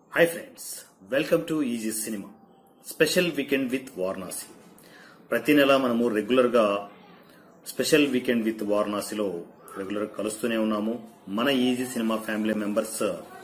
hi friends welcome to easy cinema special weekend with Varanasi ప్రతి నెల మనము రెగ్యులర్ గా స్పెషల్ వీకెండ్ విత్ వారణాసిలో రెగ్యులర్ గా కలుస్తూనే ఉన్నాము మన ఈజీ సినిమా ఫ్యామిలీ మెంబర్స్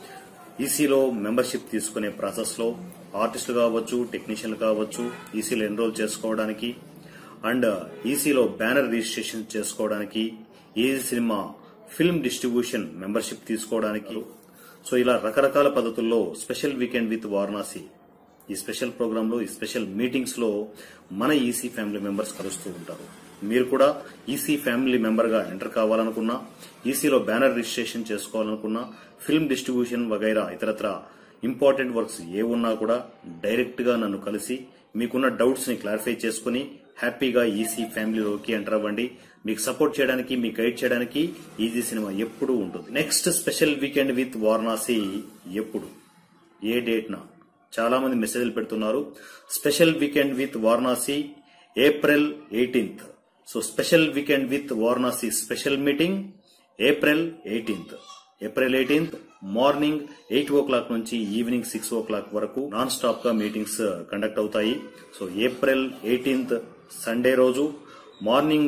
ఈసీలో మెంబర్షిప్ తీసుకునే ప్రాసెస్ లో ఆర్టిస్టులు కావచ్చు టెక్నీషియన్లు కావచ్చు ఈసీలో ఎన్రోల్ చేసుకోవడానికి అండ్ ఈసీలో బ్యానర్ రిజిస్ట్రేషన్ చేసుకోవడానికి easy cinema film distribution membership తీసుకోవడానికి సో ఇలా రకరకాల పద్ధతుల్లో స్పెషల్ వీకెండ్ విత్ వారణాసి ఈ స్పెషల్ ప్రోగ్రామ్ లో ఈ స్పెషల్ మీటింగ్స్ లో మన ఈసీ ఫ్యామిలీ మెంబర్స్ కలుస్తూ ఉంటారు మీరు కూడా ఈసీ ఫ్యామిలీ మెంబర్ గా ఎంటర్ కావాలనుకున్నా ఈసీలో బ్యానర్ రిజిస్ట్రేషన్ చేసుకోవాలనుకున్నా ఫిల్మ్ డిస్ట్రిబ్యూషన్ వగైరా ఇతరత్ర ఇంపార్టెంట్ వర్క్స్ ఏ ఉన్నా కూడా డైరెక్ట్ గా నన్ను కలిసి మీకున్న డౌట్స్ ని క్లారిఫై చేసుకుని హ్యాపీగా ఈసీ ఫ్యామిలీలోకి ఎంటర్ అవ్వండి మీకు సపోర్ట్ చేయడానికి మీకు గైడ్ చేయడానికి ఈజీ సినిమా ఎప్పుడూ ఉంటుంది next special weekend with Varanasi ఎప్పుడు ఏ డేట్ నా చాలా మంది మెసేజ్లు పెడుతున్నారు special weekend with Varanasi April eighteenth so special weekend with Varanasi special meeting April eighteenth April eighteenth morning eight o'clock నుంచి ఈవినింగ్ సిక్స్ ఓ క్లాక్ వరకు నాన్ స్టాప్ గా మీటింగ్స్ కండక్ట్ అవుతాయి సో ఏప్రిల్ ఎయిటీన్త్ సండే రోజు morning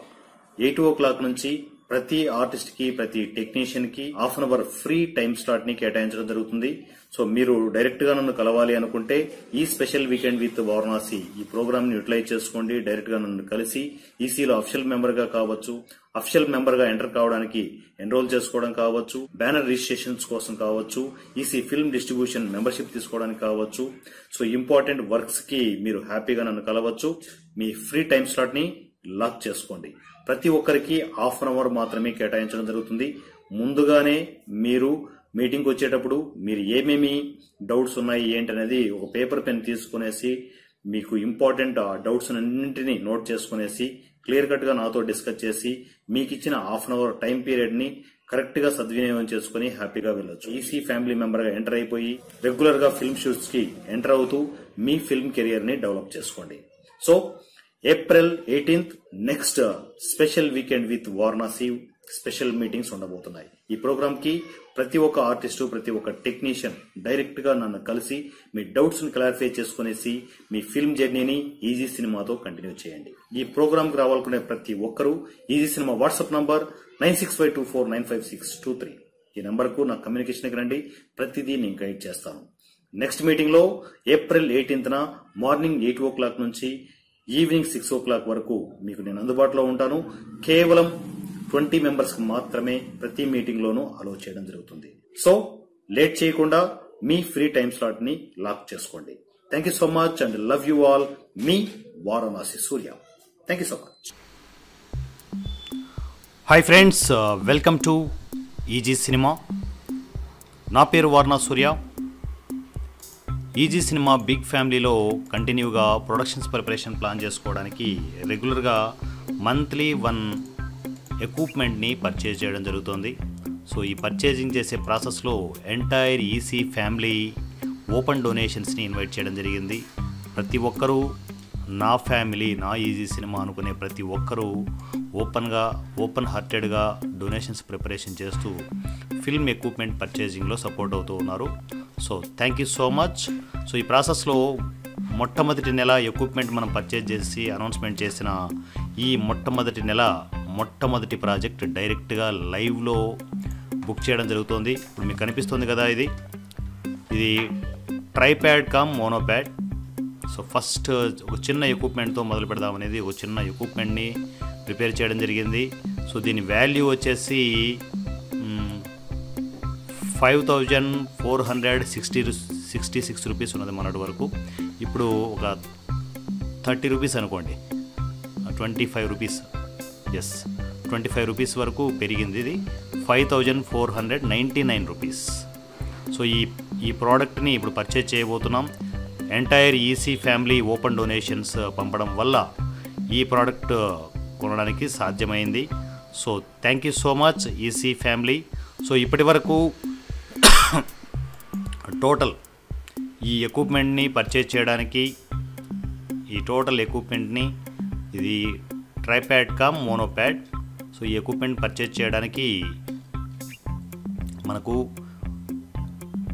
eight o'clock నుంచి ప్రతి artist కి ప్రతి technician కి half an hour free time slot ని కేటాయించడం జరుగుతుంది సో మీరు డైరెక్ట్ గా నన్ను కలవాలి అనుకుంటే ఈ స్పెషల్ వీకెండ్ విత్ వారణాసి ఈ ప్రోగ్రామ్ ని యూటిలైజ్ చేసుకోండి డైరెక్ట్ గా నన్ను కలిసి ఈసీలో అఫిషియల్ మెంబర్ గా కావచ్చు అఫిషియల్ మెంబర్ గా ఎంటర్ కావడానికి ఎన్రోల్ చేసుకోవడం కావచ్చు బ్యానర్ రిజిస్ట్రేషన్స్ కోసం కావచ్చు ఈసీ ఫిల్మ్ డిస్ట్రిబ్యూషన్ మెంబర్షిప్ తీసుకోవడానికి కావచ్చు సో ఇంపార్టెంట్ వర్క్స్ కి మీరు హ్యాపీగా నన్ను కలవచ్చు మీ ఫ్రీ టైం స్లాట్ ని లాక్ చేసుకోండి ప్రతి ఒక్కరికి హాఫ్ అన్ అవర్ మాత్రమే కేటాయించడం జరుగుతుంది ముందుగానే మీరు మీటింగ్ వచ్చేటప్పుడు మీరు ఏమేమి డౌట్స్ ఉన్నాయి ఏంటనేది ఒక పేపర్ పెన్ తీసుకునేసి మీకు ఇంపార్టెంట్ ఆ డౌట్స్ అన్నింటినీ నోట్ చేసుకునేసి క్లియర్ కట్ గా నాతో డిస్కస్ చేసి మీకు ఇచ్చిన half an hour time period ని కరెక్ట్ గా సద్వినియోగం చేసుకుని హ్యాపీగా వెళ్ళొచ్చు ఈసీ ఫ్యామిలీ మెంబర్ గా ఎంటర్ అయిపోయి రెగ్యులర్ గా ఫిల్మ్ షూట్స్ కి ఎంటర్ అవుతూ మీ ఫిల్మ్ కెరియర్ ని డెవలప్ చేసుకోండి so April eighteenth next special weekend with Varanasi special meetings ఉండబోతున్నాయి ఈ ప్రోగ్రామ్ కి ప్రతి ఒక్క ఆర్టిస్టు ప్రతి ఒక్క టెక్నీషియన్ డైరెక్ట్ గా నన్ను కలిసి మీ డౌట్స్ ని క్లారిఫై చేసుకునేసి మీ ఫిల్మ్ జర్నీని ఈజీ సినిమాతో కంటిన్యూ చేయండి ఈ ప్రోగ్రామ్ కి రావాలనుకునే ప్రతి ఒక్కరూ easy cinema WhatsApp number nine six five two four nine five six two three ఈ నంబర్ కు నా కమ్యూనికేషన్ రండి ప్రతిదీ నేను గైడ్ చేస్తాను నెక్స్ట్ మీటింగ్ లో ఏప్రిల్ ఎయిటీన్త్ న మార్నింగ్ ఎయిట్ ఓ క్లాక్ నుంచి ఈవినింగ్ సిక్స్ ఓ క్లాక్ వరకు మీకు నేను అందుబాటులో ఉంటాను కేవలం ట్వంటీ మెంబర్స్ కి మాత్రమే ప్రతి మీటింగ్ లోనూ అలో చేయడం జరుగుతుంది సో లేట్ చేయకుండా మీ ఫ్రీ టైం స్లాట్ ని లాక్ చేసుకోండి thank you so much and love you all మీ Varanasi Surya thank you so much hi friends welcome to easy cinema నా పేరు Varana Surya easy cinema big ఫ్యామిలీలో కంటిన్యూగా ప్రొడక్షన్స్ ప్రిపరేషన్ ప్లాన్ చేసుకోవడానికి రెగ్యులర్గా మంత్లీ వన్ ఎక్విప్మెంట్ని పర్చేజ్ చేయడం జరుగుతుంది సో ఈ పర్చేజింగ్ చేసే ప్రాసెస్లో ఎంటైర్ ఈసీ ఫ్యామిలీ ఓపెన్ డొనేషన్స్ని ఇన్వైట్ చేయడం జరిగింది ప్రతి ఒక్కరూ నా ఫ్యామిలీ నా ఈజీ సినిమా అనుకునే ప్రతి ఒక్కరూ ఓపెన్గా ఓపెన్ హార్టెడ్గా డొనేషన్స్ ప్రిపరేషన్ చేస్తూ ఫిల్మ్ ఎక్విప్మెంట్ పర్చేజింగ్లో సపోర్ట్ అవుతూ ఉన్నారు so thank you so much so ఈ ప్రాసెస్లో మొట్టమొదటి నెల ఎక్విప్మెంట్ మనం పర్చేజ్ చేసి అనౌన్స్మెంట్ చేసిన ఈ మొట్టమొదటి నెల మొట్టమొదటి ప్రాజెక్ట్ డైరెక్ట్గా లైవ్లో బుక్ చేయడం జరుగుతుంది ఇప్పుడు మీకు కనిపిస్తుంది కదా ఇది ఇది tripod cum monopod so first ఒక చిన్న ఎక్విప్మెంట్తో మొదలు పెడదామనేది ఒక చిన్న ఎక్విప్మెంట్ని ప్రిపేర్ చేయడం జరిగింది సో దీని వాల్యూ వచ్చేసి five thousand four hundred sixty sixty six rupees ఉన్నది మొన్నటి వరకు ఇప్పుడు ఒక థర్టీ రూపీస్ అనుకోండి twenty five rupees yes twenty five rupees వరకు పెరిగింది ఇది five thousand four hundred ninety nine rupees so ఈ ఈ ప్రోడక్ట్ని ఇప్పుడు పర్చేజ్ చేయబోతున్నాం entire EC family open donations పంపడం వల్ల ఈ ప్రోడక్ట్ కొనడానికి సాధ్యమైంది so thank you so much EC family so ఇప్పటి వరకు టోటల్ ఈ ఎక్విప్మెంట్ని పర్చేజ్ చేయడానికి ఈ టోటల్ ఎక్విప్మెంట్ని ఇది ట్రైప్యాడ్ కమ్ మోనోప్యాడ్ సో ఈ ఎక్విప్మెంట్ పర్చేజ్ చేయడానికి మనకు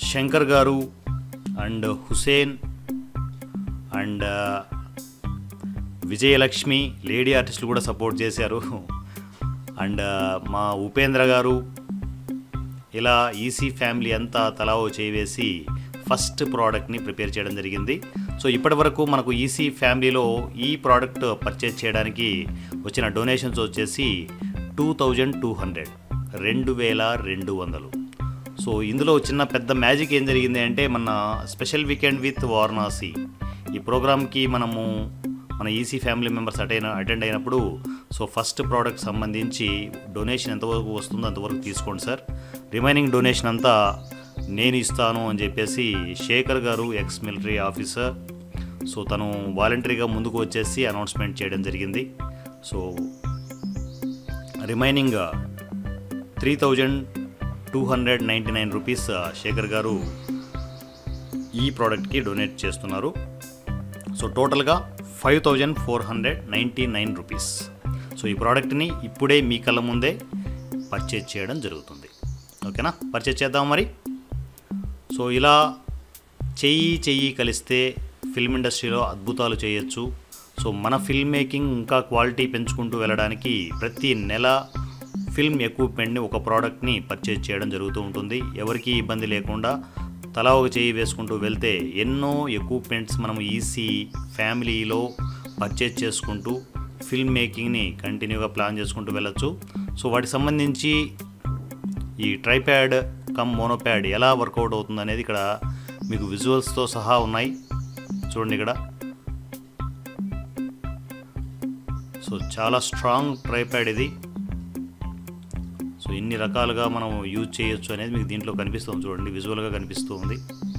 Shankar garu and Hussain and Vijayalakshmi lady ఆర్టిస్టులు కూడా సపోర్ట్ చేశారు అండ్ మా ఉపేంద్ర గారు ఇలా ఈసీ ఫ్యామిలీ అంతా తలా ఓ చేయి వేసి ఫస్ట్ ప్రోడక్ట్ని ప్రిపేర్ చేయడం జరిగింది సో ఇప్పటి వరకు మనకు ఈసీ ఫ్యామిలీలో ఈ ప్రోడక్ట్ పర్చేజ్ చేయడానికి వచ్చిన డొనేషన్స్ వచ్చేసి టూ థౌజండ్ టూ హండ్రెడ్ రెండు వేల రెండు వందలు సో ఇందులో చిన్న పెద్ద మ్యాజిక్ ఏం జరిగింది అంటే మన స్పెషల్ వీకెండ్ విత్ వారణాసి ఈ ప్రోగ్రామ్కి మనము మన ఈసీ ఫ్యామిలీ మెంబర్స్ అటైన అటెండ్ అయినప్పుడు సో ఫస్ట్ ప్రోడక్ట్ సంబంధించి డొనేషన్ ఎంతవరకు వస్తుందో అంతవరకు తీసుకోండి సార్ రిమైనింగ్ డొనేషన్ అంతా నేను ఇస్తాను అని చెప్పేసి శేఖర్ గారు ఎక్స్ మిలిటరీ ఆఫీసర్ సో తను వాలంటరీగా ముందుకు వచ్చేసి అనౌన్స్మెంట్ చేయడం జరిగింది so remaining three thousand two hundred ninety nine rupees Shekhar garu ఈ ప్రోడక్ట్కి డొనేట్ చేస్తున్నారు సో టోటల్గా five thousand four hundred ninety nine rupees so ఈ ప్రోడక్ట్ని ఇప్పుడే మీ కళ్ళ ముందే పర్చేజ్ చేయడం జరుగుతుంది ఓకేనా పర్చేజ్ చేద్దాం మరి సో ఇలా చెయ్యి చెయ్యి కలిస్తే ఫిల్మ్ ఇండస్ట్రీలో అద్భుతాలు చేయొచ్చు సో మన ఫిల్మ్ మేకింగ్ ఇంకా క్వాలిటీ పెంచుకుంటూ వెళ్ళడానికి ప్రతి నెల ఫిల్మ్ ఎక్విప్మెంట్ని ఒక ప్రోడక్ట్ని పర్చేజ్ చేయడం జరుగుతూ ఉంటుంది ఎవరికీ ఇబ్బంది లేకుండా తలా ఒక చేయి వేసుకుంటూ వెళ్తే ఎన్నో ఎక్విప్మెంట్స్ మనం ఈసీ ఫ్యామిలీలో పర్చేజ్ చేసుకుంటూ ఫిల్మ్ మేకింగ్ని కంటిన్యూగా ప్లాన్ చేసుకుంటూ వెళ్ళొచ్చు సో వాటికి సంబంధించి ఈ ట్రైప్యాడ్ కమ్ మోనోప్యాడ్ ఎలా వర్కౌట్ అవుతుంది అనేది ఇక్కడ మీకు విజువల్స్తో సహా ఉన్నాయి చూడండి ఇక్కడ సో చాలా స్ట్రాంగ్ ట్రైప్యాడ్ ఇది సో ఇన్ని రకాలుగా మనం యూజ్ చేయొచ్చు అనేది మీకు దీంట్లో కనిపిస్తుంది చూడండి విజువల్గా కనిపిస్తూ ఉంది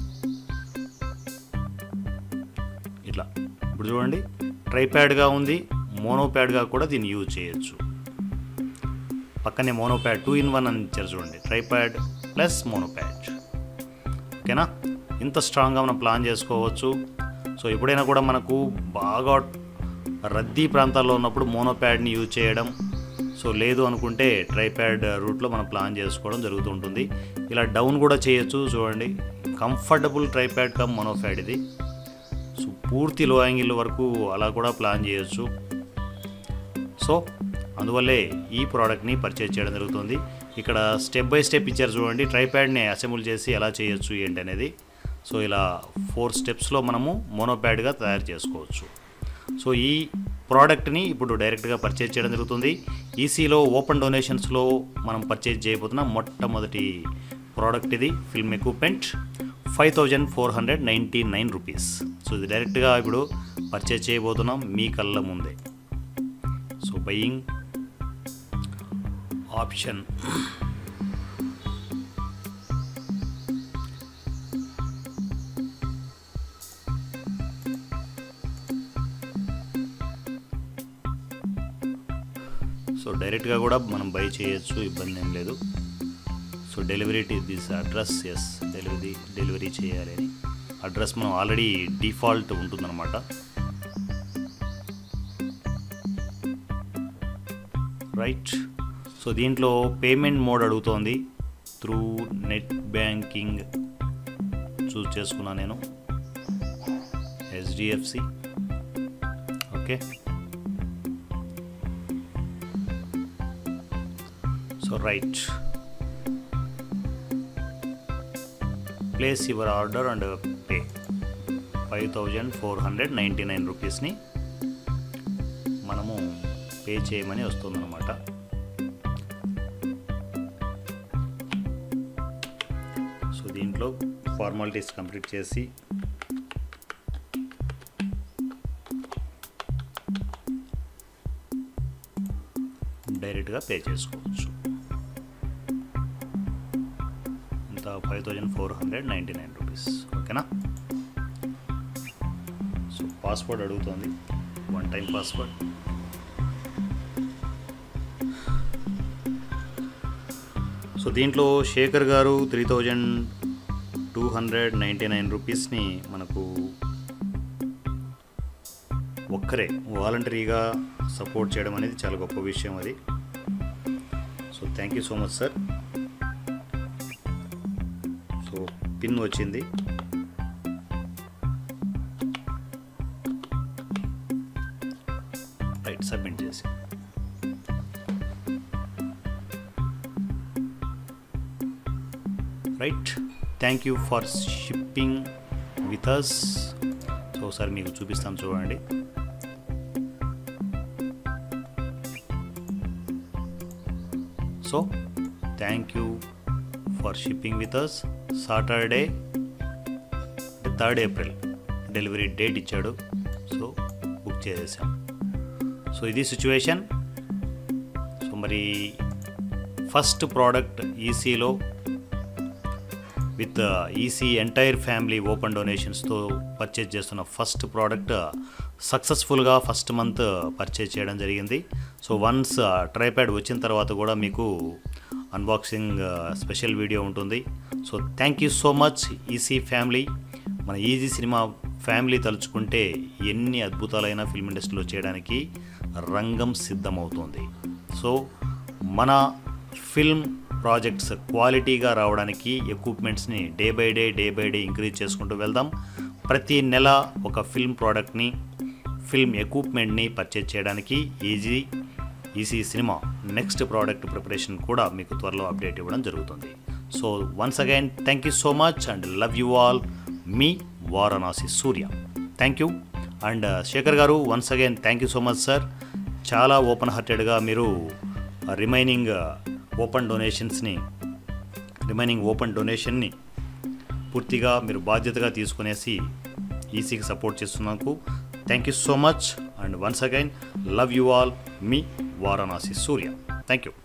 ఇట్లా ఇప్పుడు చూడండి ట్రైప్యాడ్గా ఉంది మోనోప్యాడ్గా కూడా దీన్ని యూజ్ చేయొచ్చు పక్కనే మోనోప్యాడ్ టూ ఇన్ వన్ అని ఇచ్చారు చూడండి ట్రైప్యాడ్ ప్లస్ మోనోప్యాడ్ ఓకేనా ఇంత స్ట్రాంగ్గా మనం ప్లాన్ చేసుకోవచ్చు సో ఎప్పుడైనా కూడా మనకు బాగా రద్దీ ప్రాంతాల్లో ఉన్నప్పుడు మోనోప్యాడ్ని యూజ్ చేయడం సో లేదు అనుకుంటే ట్రైప్యాడ్ రూట్లో మనం ప్లాన్ చేసుకోవడం జరుగుతూ ఉంటుంది ఇలా డౌన్ కూడా చేయొచ్చు చూడండి కంఫర్టబుల్ ట్రైప్యాడ్ కమ్ మోనోప్యాడ్ ఇది సో పూర్తి లో యాంగిల్ వరకు అలా కూడా ప్లాన్ చేయొచ్చు సో అందువల్లే ఈ ప్రోడక్ట్ని పర్చేజ్ చేయడం జరుగుతుంది ఇక్కడ స్టెప్ బై స్టెప్ ఇచ్చారు చూడండి ట్రైప్యాడ్ని అసెంబుల్ చేసి ఎలా చేయొచ్చు ఏంటి అనేది సో ఇలా ఫోర్ స్టెప్స్లో మనము మోనోప్యాడ్గా తయారు చేసుకోవచ్చు సో ఈ ప్రోడక్ట్ని ఇప్పుడు డైరెక్ట్గా పర్చేజ్ చేయడం జరుగుతుంది ఈసీలో ఓపెన్ డొనేషన్స్లో మనం పర్చేజ్ చేయబోతున్న మొట్టమొదటి ప్రోడక్ట్ ఇది film equipment five thousand four hundred ninety nine rupees so ఇది డైరెక్ట్గా ఇప్పుడు పర్చేజ్ చేయబోతున్నాం మీ కళ్ళ ముందే సో బయింగ్ ఆప్షన్ సో డైరెక్ట్గా కూడా మనం బై చేయొచ్చు ఇబ్బంది ఏం లేదు so delivery this address yes delivery delivery చేయాలి అని అడ్రస్ మనం ఆల్రెడీ డిఫాల్ట్ ఉంటుందన్నమాట రైట్ సో దీంట్లో పేమెంట్ మోడ్ అడుగుతోంది త్రూ నెట్ బ్యాంకింగ్ చూస్ చేసుకున్నా నేను HDFC okay so right place your order and pay five thousand four hundred ninety nine రూపీస్ని మనము పే చేయమని వస్తుందన్నమాట సో దీంట్లో ఫార్మాలిటీస్ కంప్లీట్ చేసి డైరెక్ట్గా పే చేసుకోవచ్చు ఇంత five thousand four hundred ninety nine rupees ఓకేనా సో పాస్వర్డ్ అడుగుతుంది వన్ టైం పాస్వర్డ్ సో దీంట్లో Shekhar garu three thousand two hundred ninety nine రూపీస్ని మనకు ఒక్కరే వాలంటరీగా సపోర్ట్ చేయడం అనేది చాలా గొప్ప విషయం అది so thank you so much sir so pin వచ్చింది రైట్ సబ్మిట్ చేసి right thank you for shipping with us so ఒకసారి మీకు చూపిస్తాను చూడండి so thank you for shipping with us Saturday third April delivery date ఇచ్చాడు సో బుక్ చేసేసాం so ఇది situation so మరి ఫస్ట్ ప్రోడక్ట్ ఈసీలో with EC entire family open డొనేషన్స్తో పర్చేజ్ చేస్తున్న ఫస్ట్ ప్రోడక్ట్ సక్సెస్ఫుల్గా ఫస్ట్ మంత్ పర్చేజ్ చేయడం జరిగింది సో వన్స్ ట్రైప్యాడ్ వచ్చిన తర్వాత కూడా మీకు అన్బాక్సింగ్ స్పెషల్ వీడియో ఉంటుంది so thank you so much EC family మన ఈజీ సినిమా ఫ్యామిలీ తలుచుకుంటే ఎన్ని అద్భుతాలైన ఫిల్మ్ ఇండస్ట్రీలో చేయడానికి రంగం సిద్ధమవుతుంది సో మన ఫిల్మ్ ప్రాజెక్ట్స్ క్వాలిటీగా రావడానికి ఎక్విప్మెంట్స్ని day by day day by day increase చేసుకుంటూ వెళ్దాం ప్రతి నెల ఒక ఫిల్మ్ ప్రోడక్ట్ని ఫిల్మ్ ఎక్విప్మెంట్ని పర్చేజ్ చేయడానికి easy EC cinema next product preparation కూడా మీకు త్వరలో అప్డేట్ ఇవ్వడం జరుగుతుంది so once again thank you so much and love you all మీ Varanasi Surya thank you and Shekhar garu once again thank you so much sir చాలా ఓపెన్ హార్టెడ్గా మీరు రిమైనింగ్ ఓపెన్ డొనేషన్స్ని రిమైనింగ్ ఓపెన్ డొనేషన్ని పూర్తిగా మీరు బాధ్యతగా తీసుకునేసి ఈసీకి సపోర్ట్ చేస్తున్నందుకు thank you so much and once again love you all మీ Varanasi Surya thank you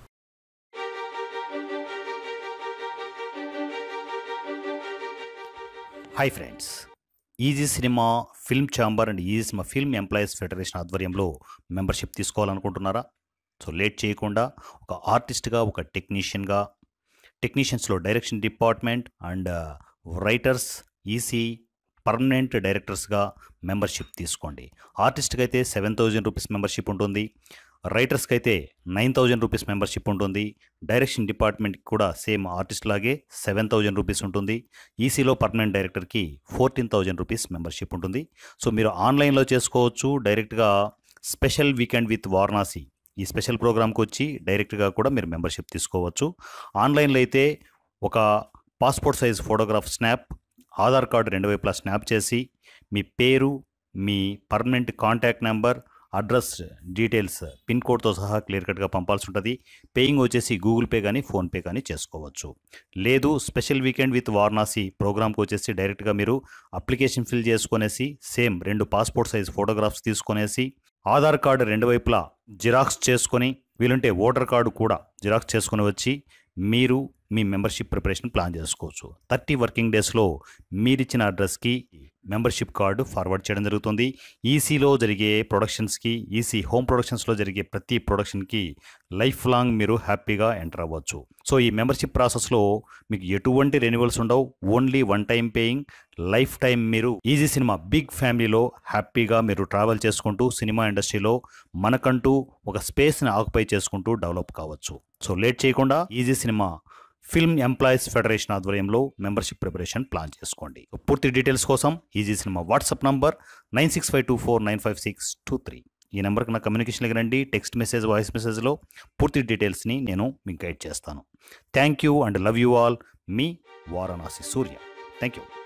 hi friends easy cinema film chamber and easy cinema film employees federation ఆధ్వర్యంలో మెంబర్షిప్ తీసుకోవాలనుకుంటున్నారా సో లేట్ చేయకుండా ఒక ఆర్టిస్ట్గా ఒక టెక్నీషియన్గా టెక్నీషియన్స్లో direction department and writers EC permanent డైరెక్టర్స్గా మెంబర్షిప్ తీసుకోండి ఆర్టిస్ట్కి అయితే సెవెన్ థౌజండ్ రూపీస్ మెంబర్షిప్ ఉంటుంది రైటర్స్కి అయితే నైన్ థౌజండ్ రూపీస్ మెంబర్షిప్ ఉంటుంది డైరెక్షన్ డిపార్ట్మెంట్కి కూడా సేమ్ ఆర్టిస్ట్ లాగే సెవెన్ థౌజండ్ రూపీస్ ఉంటుంది ఈసీలో పర్మనెంట్ డైరెక్టర్కి ఫోర్టీన్ థౌజండ్ రూపీస్ మెంబర్షిప్ ఉంటుంది సో మీరు ఆన్లైన్లో చేసుకోవచ్చు డైరెక్ట్గా స్పెషల్ వీకెండ్ విత్ వారణాసి ఈ స్పెషల్ ప్రోగ్రామ్కి వచ్చి డైరెక్ట్గా కూడా మీరు మెంబర్షిప్ తీసుకోవచ్చు ఆన్లైన్లో అయితే ఒక passport size photograph snap Aadhaar card రెండు వైపులా స్నాప్ చేసి మీ పేరు మీ permanent contact number address details pin కోడ్తో సహా క్లియర్ కట్గా పంపాల్సి ఉంటుంది పేయింగ్ వచ్చేసి గూగుల్ పే కానీ ఫోన్పే కానీ చేసుకోవచ్చు లేదు స్పెషల్ వీకెండ్ విత్ వారణాసి ప్రోగ్రామ్కి వచ్చేసి డైరెక్ట్గా మీరు అప్లికేషన్ ఫిల్ చేసుకునేసి సేమ్ రెండు పాస్పోర్ట్ సైజ్ ఫోటోగ్రాఫ్స్ తీసుకునేసి ఆధార్ కార్డు రెండు వైపులా జిరాక్స్ చేసుకొని వీలుంటే ఓటర్ కార్డు కూడా జిరాక్స్ చేసుకొని వచ్చి మీరు మీ మెంబర్షిప్ ప్రిపరేషన్ ప్లాన్ చేసుకోవచ్చు థర్టీ వర్కింగ్ డేస్లో మీరిచ్చిన అడ్రస్కి మెంబర్షిప్ కార్డు ఫార్వర్డ్ చేయడం జరుగుతుంది ఈసీలో జరిగే ప్రొడక్షన్స్కి ఈసీ హోమ్ ప్రొడక్షన్స్లో జరిగే ప్రతి ప్రొడక్షన్కి లైఫ్ లాంగ్ మీరు హ్యాపీగా ఎంటర్ అవ్వచ్చు సో ఈ మెంబర్షిప్ ప్రాసెస్లో మీకు ఎటువంటి రెన్యువల్స్ ఉండవు only one time paying life time మీరు ఈజీ సినిమా బిగ్ ఫ్యామిలీలో హ్యాపీగా మీరు ట్రావెల్ చేసుకుంటూ సినిమా ఇండస్ట్రీలో మనకంటూ ఒక స్పేస్ని ఆక్యుపై చేసుకుంటూ డెవలప్ కావచ్చు సో లేట్ చేయకుండా easy cinema film employees federation ఆధ్వర్యంలో మెంబర్షిప్ ప్రిపరేషన్ ప్లాన్ చేసుకోండి పూర్తి డీటెయిల్స్ కోసం easy cinema WhatsApp number nine six five two four nine five six two three ఈ నెంబర్కి నా కమ్యూనికేషన్కి రండి టెక్స్ట్ మెసేజ్ వాయిస్ మెసేజ్లో పూర్తి డీటెయిల్స్ని నేను మీకు గైడ్ చేస్తాను thank you and love you all మీ వారణాసి సూర్య థ్యాంక్ యూ